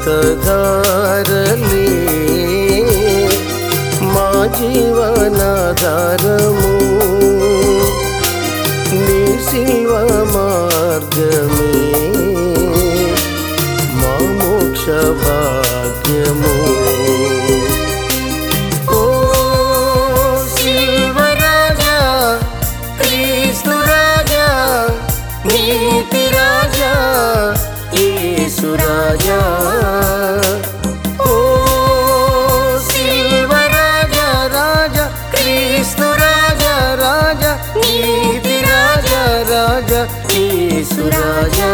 రక్తధారలే మా జీవనాధారము నీ శిల్వ మార్గమే మా మోక్ష భాగ్యము ఓ శిల్వరాజా క్రీస్తు రాజా నీతి రాజా యేసు రాజా ఓ శిల్వరాజా రాజా క్రీస్తు రాజా రాజా నీతి రాజా రాజా యేసు రాజా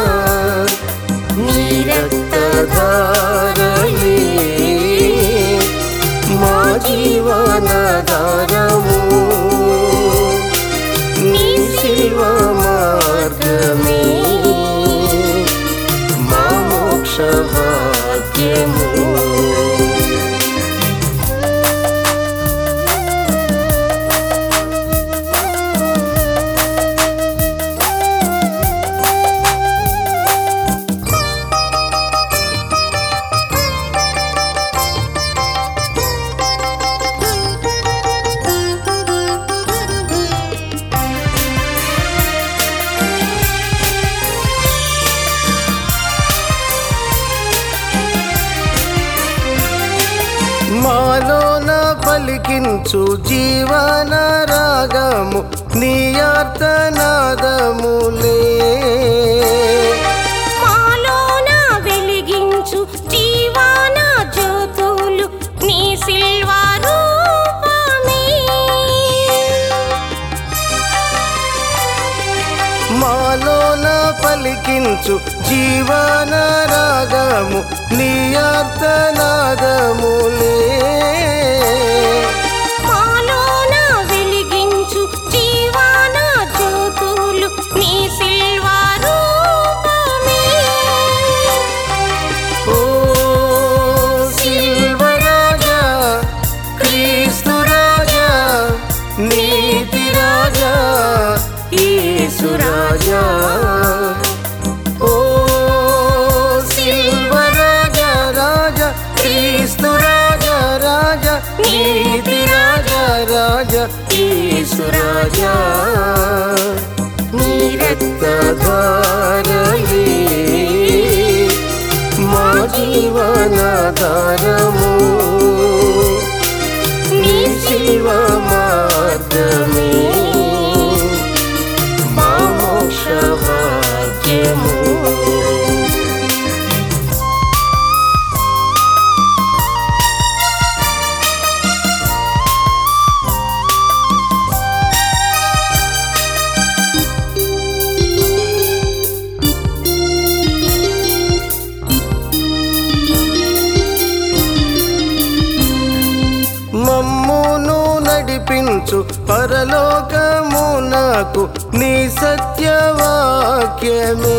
నీ రక్తధారలే మా జీవనాధారము నీ శిల్వ మార్గమే మా మోక్ష భాగ్యము మాలోన పలికించు జీవన రాగము నీ అర్థనాదములే మాలోన వెలిగించు జీవాన జ్యోతులు నీ సిల్వా రూపమే మాలోన పలికించు జీవన రాగము నీ అర్థనాదములే మాలోన వెలిగించు జీవాన జ్యోతులు నీ సిల్వా రూపమే ఓ శిల్వరాజా క్రీస్తు రాజా నీతి రాజా యేసు రాజా ఓ శిల్వరాజా రాజా క్రీస్తు రాజా రాజా నీతి రాజా రాజా యేసు రాజా నీ రక్తధారలే మా జీవనాధారము నీ శివ మార్గమే మా మోక్ష భాగ్యము మమ్మును నడిపించు పరలోకమునకు నీ సత్యవాక్యమే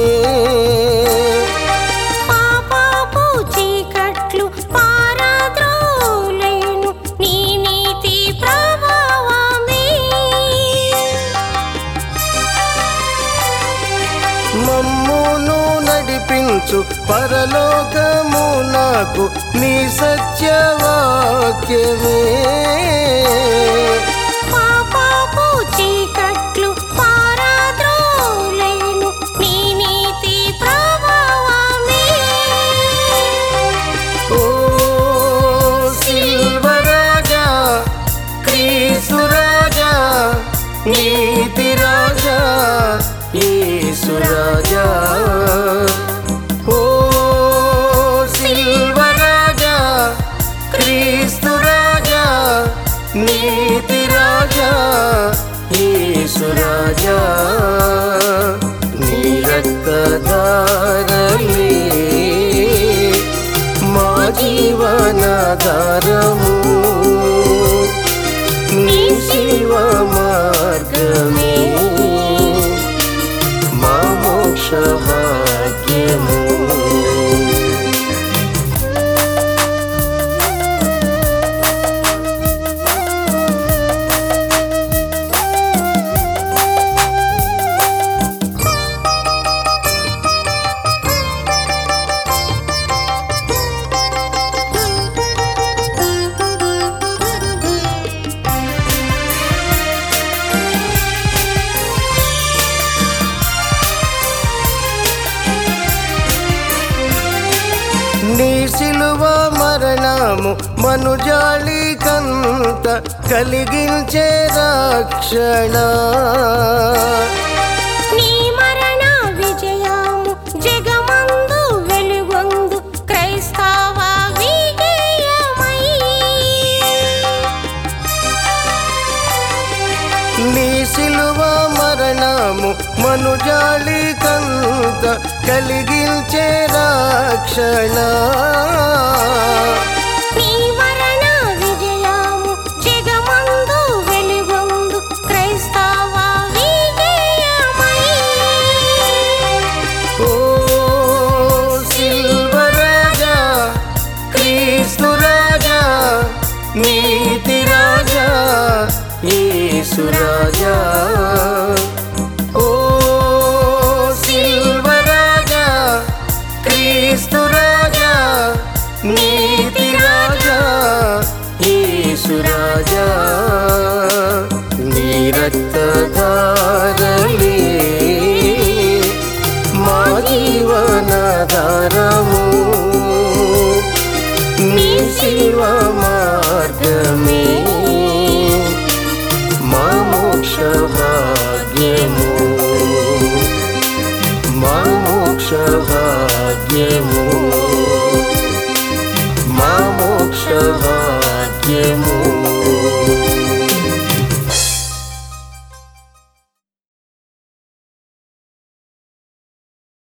పాపాపు చీకట్లు పారద్రోలేను నీ నీతి ప్రభావమే మమ్మును నడిపించు పరలోకమునకు నీ సత్యవాక్యమే పాపాపు చీకట్లు పారద్రోలేను నీ నీతి ప్రభావమే ఓ శిల్వరాజా క్రీస్తు రాజా నీతి రాజా యేసు రాజా ఓ శిల్వరాజా క్రీస్తు రాజా నీతి రాజా యేసు రాజా నీ రక్తధారలే మా జీవనాధారము నీ శివ మార్గమే మా మోక్ష భాగ్యము సిలువ మరణము మనుజాళి కంత కలిగించే రక్షణ నీ మరణ విజయము జగమందు వెలుగొందు క్రైస్తవ విజయమై నీ సిలువ మరణము మనుజాళి కంత కలిగించే రక్షణ నీ మరణ విజయము జగమందు వెలుగొందు క్రైస్తవ విజయమై ఓ సిల్వరాజా క్రీస్తు రాజా నీతి రాజా యేసు రాజా ఓ సిల్వరాజా క్రీస్తు రాజా నీతి రాజా యేసు రాజా